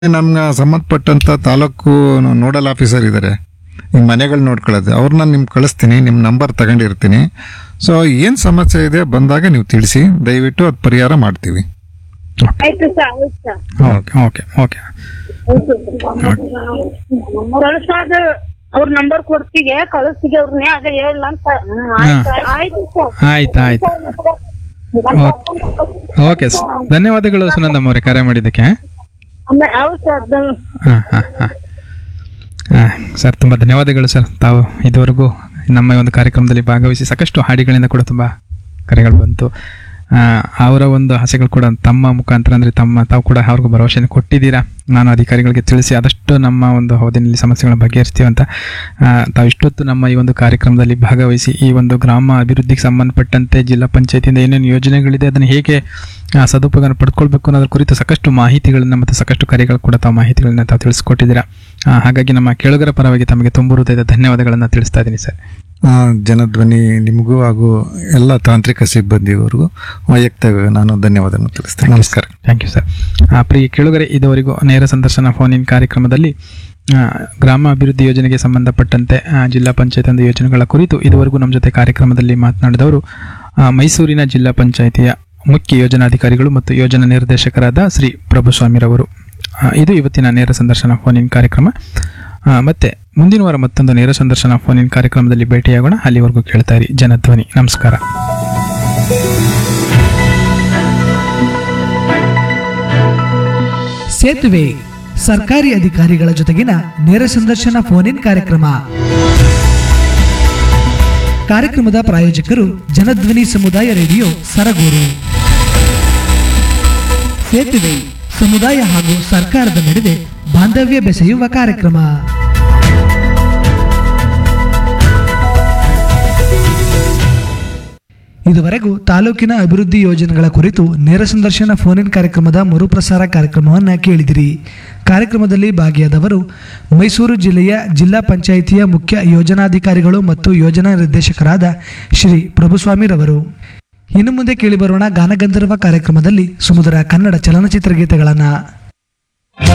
ನಮ್ಗೆ ಸಂಬಂಧಪಟ್ಟಂತ taluk nodal officer ಇದ್ದಾರೆ ನಿಮ್ಮ ಮನೆಗಳು ನೋಡ್ಕೊಳ್ಳೋದು ಅವ್ರನ್ನ ನಿಮ್ಗೆ ಕಳಿಸ್ತೀನಿ ನಿಮ್ಮ ನಂಬರ್ ತಗೊಂಡಿರ್ತೀನಿ ಸೊ ಏನು ಸಮಸ್ಯೆ ಇದೆ ಬಂದಾಗ ನೀವು ತಿಳಿಸಿ ದಯವಿಟ್ಟು ಅದು ಪರಿಹಾರ ಮಾಡ್ತೀವಿ ಆಯ್ತು ಸರ್ ಆಯ್ತು ಸರ್ ಓಕೆ ಓಕೆ ಓಕೆ ಕಳ್ಸಾದ ಅವ್ರ ನಂಬರ್ ಕೊಡ್ತೀವಿ ಕಳಿಸ್ತೀವಿ ಅವ್ರನ್ನೇ ಅದ ಹೇಳ ಅಂತ ಹ್ಮ್, ಆಯ್ತು ಆಯ್ತು ಸರ್ ಆಯ್ತು ಆಯ್ತು ಓಕೆ ಸ- ಧನ್ಯವಾದಗಳು ಸುನಂದಮ್ಮ ಅವರೇ ಕರೆ ಮಾಡಿದ್ದಕ್ಕೆ ಆಮೇಲೆ ಹೌದು ಸರ್ ಅದು ಹಾಂ ಹಾಂ ಹಾಂ ಸರ್ ತುಂಬ ಧನ್ಯವಾದಗಳು ಸರ್ ತಾವು ಇದುವರೆಗೂ ನಮ್ಮ ಈ ಒಂದು ಕಾರ್ಯಕ್ರಮದಲ್ಲಿ ಭಾಗವಹಿಸಿ ಸಾಕಷ್ಟು ಹಾಡಿಗಳಿಂದ ಕೂಡ ತುಂಬ ಕರೆಗಳು ಬಂತು ಆ, ಅವರ ಒಂದು ಆಸೆಗಳು ಕೂಡ ತಮ್ಮ ಮುಖಾಂತರ ಅಂದರೆ ತಮ್ಮ ತಾವು ಕೂಡ ಅವ್ರಿಗೂ ಭರವಸೆಯನ್ನು ಕೊಟ್ಟಿದ್ದೀರಾ ನಾನು ಅಧಿಕಾರಿಗಳಿಗೆ ತಿಳಿಸಿ ಆದಷ್ಟು ನಮ್ಮ ಒಂದು ಅವಧಿನಲ್ಲಿ ಸಮಸ್ಯೆಗಳನ್ನ ಬಗೆಹರಿಸ್ತೀವಿ ಅಂತ ಆ, ತಾವು ಇಷ್ಟೊತ್ತು ನಮ್ಮ ಈ ಒಂದು ಕಾರ್ಯಕ್ರಮದಲ್ಲಿ ಭಾಗವಹಿಸಿ ಈ ಒಂದು ಗ್ರಾಮ ಅಭಿವೃದ್ಧಿಗೆ ಸಂಬಂಧಪಟ್ಟಂತೆ ಜಿಲ್ಲಾ ಪಂಚಾಯತಿಯಿಂದ ಏನೇನು ಯೋಜನೆಗಳಿದೆ ಅದನ್ನು ಹೇಗೆ ಆ, ಸದುಪಯೋಗ ಪಡ್ಕೊಳ್ಬೇಕು ಅನ್ನೋದ್ರ ಕುರಿತು ಸಾಕಷ್ಟು ಮಾಹಿತಿಗಳನ್ನ ಮತ್ತು ಸಾಕಷ್ಟು ಕರೆಗಳು ಕೂಡ ತಾವು ಮಾಹಿತಿಗಳನ್ನ ತಾವು ತಿಳಿಸ್ಕೊಟ್ಟಿದ್ದೀರಾ ಆ, ಹಾಗಾಗಿ ನಮ್ಮ ಕೇಳುಗರ ಪರವಾಗಿ ತಮಗೆ ತುಂಬ ಹೃದಯದ ಧನ್ಯವಾದಗಳನ್ನು ತಿಳಿಸ್ತಾ ಇದ್ದೀನಿ ಸರ್ ಆ, ಜನಧ್ವನಿ ನಿಮಗೂ ಹಾಗೂ ಎಲ್ಲ ತಾಂತ್ರಿಕ ಸಿಬ್ಬಂದಿಯವರಿಗೂ ವೈಯಕ್ತಿಕ ನಾನು ಧನ್ಯವಾದವನ್ನು ತಿಳಿಸ್ತೇನೆ ನಮಸ್ಕಾರ ಥ್ಯಾಂಕ್ ಯು ಸರ್ ಪ್ರಿಯ ಕೇಳುಗರೆ ಇದುವರೆಗೂ ನೇರ ಸಂದರ್ಶನ ಫೋನ್ ಇನ್ ಕಾರ್ಯಕ್ರಮದಲ್ಲಿ ಆ, ಗ್ರಾಮ ಅಭಿವೃದ್ಧಿ ಯೋಜನೆಗೆ ಸಂಬಂಧಪಟ್ಟಂತೆ ಆ, ಜಿಲ್ಲಾ ಪಂಚಾಯತ್ ಒಂದು ಯೋಜನೆಗಳ ಕುರಿತು ಇದುವರೆಗೂ ನಮ್ಮ ಜೊತೆ ಕಾರ್ಯಕ್ರಮದಲ್ಲಿ ಮಾತನಾಡಿದವರು ಆ, ಮೈಸೂರಿನ ಜಿಲ್ಲಾ ಪಂಚಾಯಿತಿಯ ಮುಖ್ಯ ಯೋಜನಾಧಿಕಾರಿಗಳು ಮತ್ತು ಯೋಜನಾ ನಿರ್ದೇಶಕರಾದ ಶ್ರೀ ಪ್ರಭುಸ್ವಾಮಿರವರು ಆ, ಇದು ಇವತ್ತಿನ ನೇರ ಸಂದರ್ಶನ ಫೋನ್ ಇನ್ ಕಾರ್ಯಕ್ರಮ ಆ, ಮತ್ತೆ ಮುಂದಿನ ವಾರ ಮತ್ತೊಂದು ನೇರ ಸಂದರ್ಶನ ಫೋನ್ ಇನ್ ಕಾರ್ಯಕ್ರಮದಲ್ಲಿ ಭೇಟಿಯಾಗೋಣ ಅಲ್ಲಿವರೆಗೂ ಕೇಳ್ತಾ ಇರಿ ಜನಧ್ವನಿ ನಮಸ್ಕಾರ ಸೇತುವೆ ಸರ್ಕಾರಿ ಅಧಿಕಾರಿಗಳ ಜೊತೆಗಿನ ನೇರ ಸಂದರ್ಶನ ಫೋನ್ ಇನ್ ಕಾರ್ಯಕ್ರಮ ಕಾರ್ಯಕ್ರಮದ ಪ್ರಾಯೋಜಕರು ಜನಧ್ವನಿ ಸಮುದಾಯ ರೇಡಿಯೋ ಸರಗೂರು ಸೇತುವೆ ಸಮುದಾಯ ಹಾಗೂ ಸರ್ಕಾರದ ನಡುವೆ ಬಾಂಧವ್ಯ ಬೆಸೆಯುವ ಕಾರ್ಯಕ್ರಮ ಇದುವರೆಗೂ ತಾಲೂಕಿನ ಅಭಿವೃದ್ಧಿ ಯೋಜನೆಗಳ ಕುರಿತು ನೇರ ಸಂದರ್ಶನ ಫೋನ್ ಇನ್ ಕಾರ್ಯಕ್ರಮದ ಮರುಪ್ರಸಾರ ಕಾರ್ಯಕ್ರಮವನ್ನು ಕೇಳಿದಿರಿ ಕಾರ್ಯಕ್ರಮದಲ್ಲಿ ಭಾಗಿಯಾದವರು ಮೈಸೂರು ಜಿಲ್ಲೆಯ ಜಿಲ್ಲಾ ಪಂಚಾಯಿತಿಯ ಮುಖ್ಯ ಯೋಜನಾಧಿಕಾರಿಗಳು ಮತ್ತು ಯೋಜನಾ ನಿರ್ದೇಶಕರಾದ ಶ್ರೀ ಪ್ರಭುಸ್ವಾಮಿರವರು ಇನ್ನು ಮುಂದೆ ಕೇಳಿಬರೋಣ ಗಾನಗಂಧರ್ವ ಕಾರ್ಯಕ್ರಮದಲ್ಲಿ ಸುಮಧುರ ಕನ್ನಡ ಚಲನಚಿತ್ರ ಗೀತೆಗಳನ್ನು